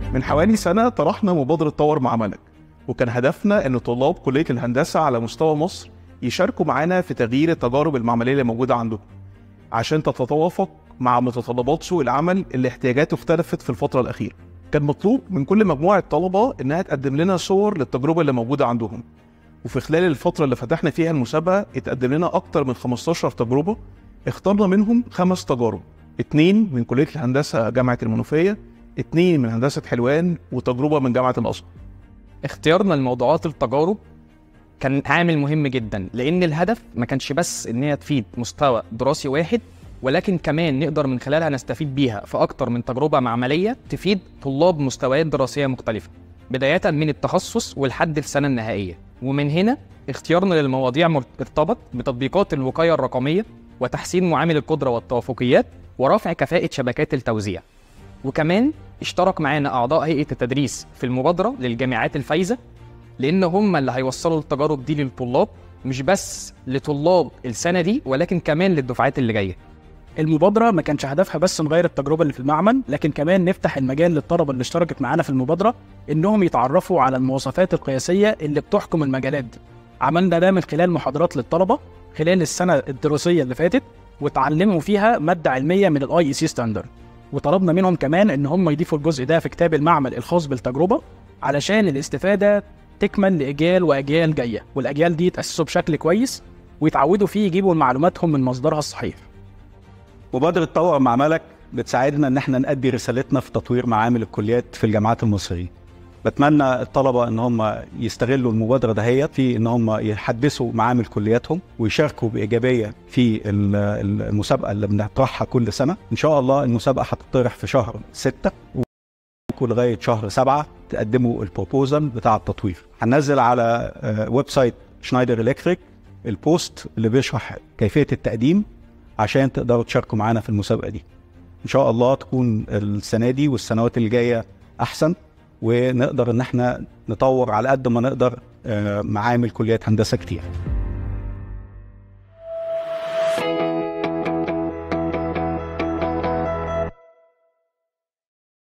من حوالي سنة طرحنا مبادرة طور مع ملك وكان هدفنا إن طلاب كلية الهندسة على مستوى مصر يشاركوا معانا في تغيير التجارب المعملية اللي موجودة عندهم عشان تتوافق مع متطلبات سوق العمل اللي احتياجاته اختلفت في الفترة الأخيرة كان مطلوب من كل مجموعة طلبة إنها تقدم لنا صور للتجربة اللي موجودة عندهم وفي خلال الفترة اللي فتحنا فيها المسابقة اتقدم لنا أكتر من 15 تجربة اخترنا منهم خمس تجارب اتنين من كلية الهندسة جامعة المنوفية اتنين من هندسة حلوان وتجربة من جامعة الأزهر اختيارنا لموضوعات التجارب كان عامل مهم جدا لان الهدف ما كانش بس ان هي تفيد مستوى دراسي واحد ولكن كمان نقدر من خلالها نستفيد بيها في اكتر من تجربه معمليه تفيد طلاب مستويات دراسيه مختلفه بدايه من التخصص ولحد السنه النهائيه ومن هنا اختيارنا للمواضيع مرتبط بتطبيقات الوقايه الرقميه وتحسين معامل القدره والتوافقيات ورفع كفاءه شبكات التوزيع وكمان اشترك معانا اعضاء هيئه التدريس في المبادره للجامعات الفايزه لان هم اللي هيوصلوا التجارب دي للطلاب مش بس لطلاب السنه دي ولكن كمان للدفعات اللي جايه المبادرة ما كانش هدفها بس نغير التجربة اللي في المعمل لكن كمان نفتح المجال للطلبة اللي اشتركت معانا في المبادرة إنهم يتعرفوا على المواصفات القياسية اللي بتحكم المجالات دي عملنا ده من خلال محاضرات للطلبة خلال السنة الدراسية اللي فاتت وتعلموا فيها مادة علمية من الاي اي سي ستاندرد وطلبنا منهم كمان ان هم يضيفوا الجزء ده في كتاب المعمل الخاص بالتجربة علشان الاستفادة تكمل لأجيال وأجيال جاية والأجيال دي يتأسسوا بشكل كويس ويتعودوا فيه يجيبوا معلوماتهم من مصدرها الصحيح مبادرة طور مع ملك بتساعدنا ان احنا نأدي رسالتنا في تطوير معامل الكليات في الجامعات المصرية بتمنى الطلبة ان هم يستغلوا المبادرة دهيت في ان هم يحدثوا معامل كلياتهم ويشاركوا بإيجابية في ال- ال- المسابقة اللي بنطرحها كل سنة ان شاء الله المسابقة هتطرح في شهر ستة لغاية شهر سبعة تقدموا البروبوزال بتاع التطوير هننزل على آه، ويب سايت شنايدر الكتريك البوست اللي بيشرح كيفية التقديم عشان تقدروا تشاركوا معانا في المسابقة دي ان شاء الله تكون السنة دي والسنوات اللي جاية احسن ونقدر ان احنا نطور على قد ما نقدر آه، معامل كليات هندسة كتير